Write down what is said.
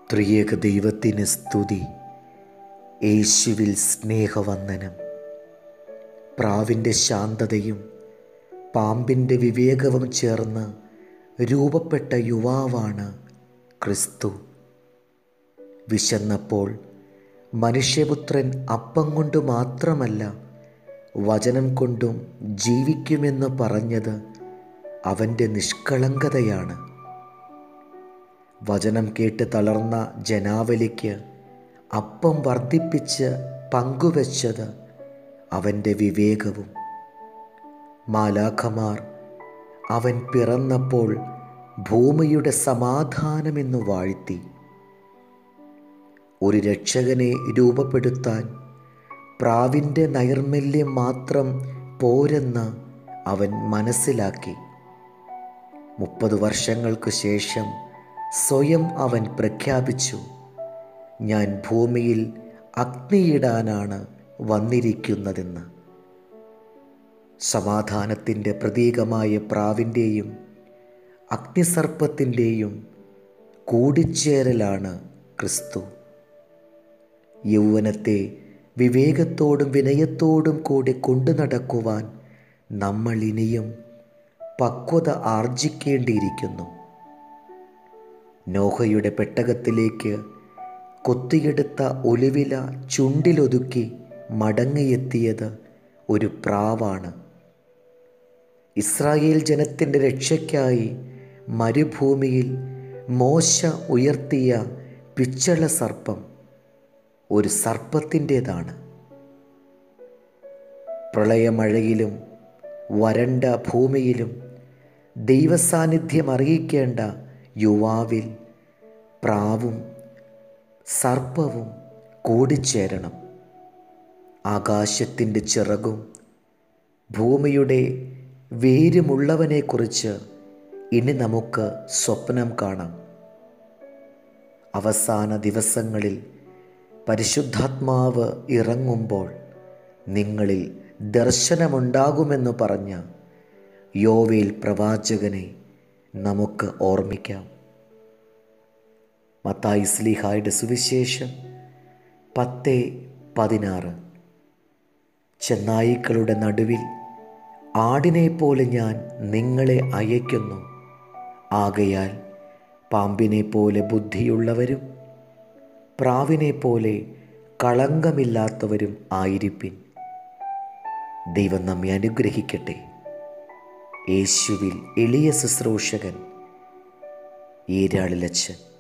ത്രിയേക ദൈവത്തിന് സ്തുതി യേശുവിൽ സ്നേഹവന്ദനം പ്രാവിൻ്റെ ശാന്തതയും പാമ്പിൻ്റെ വിവേകവും ചേർന്ന് രൂപപ്പെട്ട യുവാവാണ് ക്രിസ്തു വിശന്നപ്പോൾ മനുഷ്യപുത്രൻ അപ്പം കൊണ്ട് മാത്രമല്ല വചനം കൊണ്ടും ജീവിക്കുമെന്ന് പറഞ്ഞത് അവൻ്റെ നിഷ്കളങ്കതയാണ് വചനം കേട്ട് തളർന്ന ജനാവലിക്ക് അപ്പം വർദ്ധിപ്പിച്ച് പങ്കുവച്ചത് അവൻ്റെ വിവേകവും മാലാഖമാർ അവൻ പിറന്നപ്പോൾ ഭൂമിയുടെ സമാധാനമെന്ന് വാഴ്ത്തി ഒരു രക്ഷകനെ രൂപപ്പെടുത്താൻ പ്രാവിൻ്റെ നൈർമല്യം മാത്രം പോരെന്ന് അവൻ മനസ്സിലാക്കി മുപ്പത് വർഷങ്ങൾക്ക് ശേഷം സ്വയം അവൻ പ്രഖ്യാപിച്ചു ഞാൻ ഭൂമിയിൽ അഗ്നിയിടാനാണ് വന്നിരിക്കുന്നതെന്ന് സമാധാനത്തിൻ്റെ പ്രതീകമായ പ്രാവിൻ്റെയും അഗ്നിസർപ്പത്തിൻ്റെയും കൂടിച്ചേരലാണ് ക്രിസ്തു യൗവനത്തെ വിവേകത്തോടും വിനയത്തോടും കൂടി കൊണ്ടു നടക്കുവാൻ നമ്മൾ ഇനിയും പക്വത ആർജിക്കേണ്ടിയിരിക്കുന്നു നോഹയുടെ പെട്ടകത്തിലേക്ക് കൊത്തിയെടുത്ത ഒലിവില ചുണ്ടിലൊതുക്കി മടങ്ങിയെത്തിയത് ഒരു പ്രാവാണ് ഇസ്രായേൽ ജനത്തിൻ്റെ രക്ഷയ്ക്കായി മരുഭൂമിയിൽ മോശ ഉയർത്തിയ പിച്ചള സർപ്പം ഒരു സർപ്പത്തിൻ്റേതാണ് പ്രളയമഴയിലും വരണ്ട ഭൂമിയിലും ദൈവസാന്നിധ്യം അറിയിക്കേണ്ട യുവാവിൽ പ്രാവും സർപ്പവും കൂടിച്ചേരണം ആകാശത്തിൻ്റെ ചിറകും ഭൂമിയുടെ വേരുമുള്ളവനെക്കുറിച്ച് ഇനി നമുക്ക് സ്വപ്നം കാണാം അവസാന ദിവസങ്ങളിൽ പരിശുദ്ധാത്മാവ് ഇറങ്ങുമ്പോൾ നിങ്ങളിൽ ദർശനമുണ്ടാകുമെന്ന് പറഞ്ഞ യോവേൽ പ്രവാചകനെ നമുക്ക് ഓർമ്മിക്കാം മത്തായി സ്ലിഹായുടെ സുവിശേഷം പത്ത് പതിനാറ് ചെന്നായിക്കളുടെ നടുവിൽ ആടിനെ പോലെ ഞാൻ നിങ്ങളെ അയക്കുന്നു ആകയാൽ പാമ്പിനെ പോലെ ബുദ്ധിയുള്ളവരും പ്രാവിനെ പോലെ കളങ്കമില്ലാത്തവരും ആയിരിപ്പിൻ ദൈവം നമ്മെ അനുഗ്രഹിക്കട്ടെ യേശുവിൽ എളിയ ശുശ്രൂഷകൻ ഈരാളിലച്ചൻ